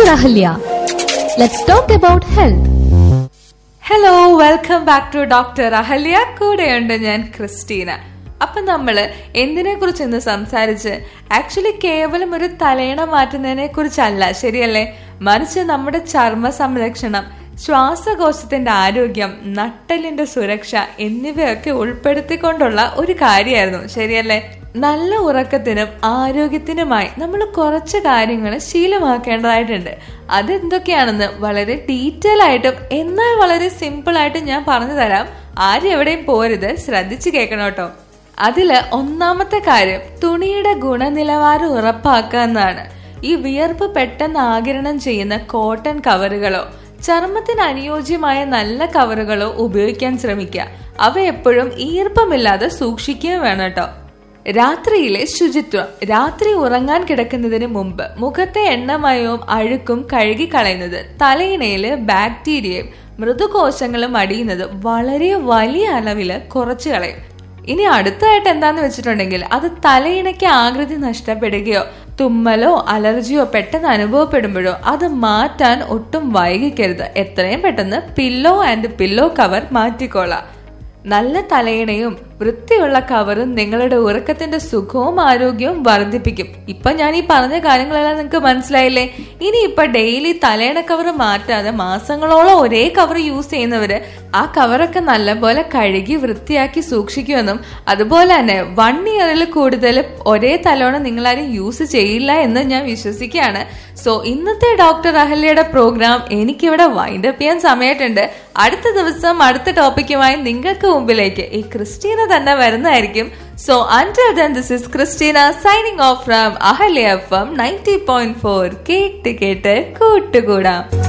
Dr. Ahalya. Let's talk about health. Hello welcome back to doctor Ahalya കൂടെയുണ്ട് ഞാൻ Christina അപ്പൊ നമ്മള് എന്തിനെ കുറിച്ച് ഇന്ന് സംസാരിച്ച് ആക്ച്വലി കേവലം ഒരു തലയിണ മാറ്റുന്നതിനെ കുറിച്ചല്ല ശരിയല്ലേ മറിച്ച് നമ്മുടെ ചർമ്മ സംരക്ഷണം ശ്വാസകോശത്തിന്റെ ആരോഗ്യം നട്ടലിന്റെ സുരക്ഷ എന്നിവയൊക്കെ ഉൾപ്പെടുത്തിക്കൊണ്ടുള്ള ഒരു കാര്യമായിരുന്നു ശരിയല്ലേ നല്ല ഉറക്കത്തിനും ആരോഗ്യത്തിനുമായി നമ്മൾ കുറച്ച് കാര്യങ്ങൾ ശീലമാക്കേണ്ടതായിട്ടുണ്ട് അതെന്തൊക്കെയാണെന്ന് വളരെ ഡീറ്റെയിൽ ആയിട്ടും എന്നാൽ വളരെ സിമ്പിൾ ആയിട്ടും ഞാൻ പറഞ്ഞു തരാം ആരും എവിടെയും പോരുത് ശ്രദ്ധിച്ചു കേൾക്കണം കേട്ടോ അതില് ഒന്നാമത്തെ കാര്യം തുണിയുടെ ഗുണനിലവാരം ഉറപ്പാക്കുക എന്നതാണ് ഈ വിയർപ്പ് പെട്ടെന്ന് ആകിരണം ചെയ്യുന്ന കോട്ടൺ കവറുകളോ ചർമ്മത്തിന് അനുയോജ്യമായ നല്ല കവറുകളോ ഉപയോഗിക്കാൻ ശ്രമിക്കുക അവ എപ്പോഴും ഈർപ്പമില്ലാതെ സൂക്ഷിക്കുകയും വേണം കേട്ടോ രാത്രിയിലെ ശുചിത്വം രാത്രി ഉറങ്ങാൻ കിടക്കുന്നതിന് മുമ്പ് മുഖത്തെ എണ്ണമയവും അഴുക്കും കഴുകിക്കളയുന്നത് തലയിണയില് ബാക്ടീരിയയും മൃദുകോശങ്ങളും അടിയുന്നത് വളരെ വലിയ അളവില് കുറച്ചു കളയും ഇനി അടുത്തതായിട്ട് എന്താന്ന് വെച്ചിട്ടുണ്ടെങ്കിൽ അത് തലയിണയ്ക്ക് ആകൃതി നഷ്ടപ്പെടുകയോ തുമ്മലോ അലർജിയോ പെട്ടെന്ന് അനുഭവപ്പെടുമ്പോഴോ അത് മാറ്റാൻ ഒട്ടും വൈകിക്കരുത് എത്രയും പെട്ടെന്ന് പില്ലോ ആൻഡ് പില്ലോ കവർ മാറ്റിക്കോളാം നല്ല തലയിണയും വൃത്തിയുള്ള കവറും നിങ്ങളുടെ ഉറക്കത്തിന്റെ സുഖവും ആരോഗ്യവും വർദ്ധിപ്പിക്കും ഇപ്പൊ ഞാൻ ഈ പറഞ്ഞ കാര്യങ്ങളെല്ലാം നിങ്ങൾക്ക് മനസ്സിലായില്ലേ ഇനി ഇപ്പൊ ഡെയിലി തലയിണ കവർ മാറ്റാതെ മാസങ്ങളോളം ഒരേ കവർ യൂസ് ചെയ്യുന്നവര് ആ കവറൊക്കെ നല്ലപോലെ കഴുകി വൃത്തിയാക്കി സൂക്ഷിക്കുമെന്നും അതുപോലെ തന്നെ വൺ ഇയറിൽ കൂടുതൽ ഒരേ തലോണ നിങ്ങളാരും യൂസ് ചെയ്യില്ല എന്ന് ഞാൻ വിശ്വസിക്കുകയാണ് സോ ഇന്നത്തെ ഡോക്ടർ അഹല്യയുടെ പ്രോഗ്രാം എനിക്കിവിടെ വൈൻഡ് അപ്പ് ചെയ്യാൻ സമയമായിട്ടുണ്ട് അടുത്ത ദിവസം അടുത്ത ടോപ്പിക്കുമായി നിങ്ങൾക്ക് മുമ്പിലേക്ക് ഈ ക്രിസ്റ്റീന തന്നെ വരുന്നതായിരിക്കും so until then this is Christina signing off from Ahalya FM ninety point four ഫോർ കേട്ട് കേട്ട് കൂട്ടുകൂടാം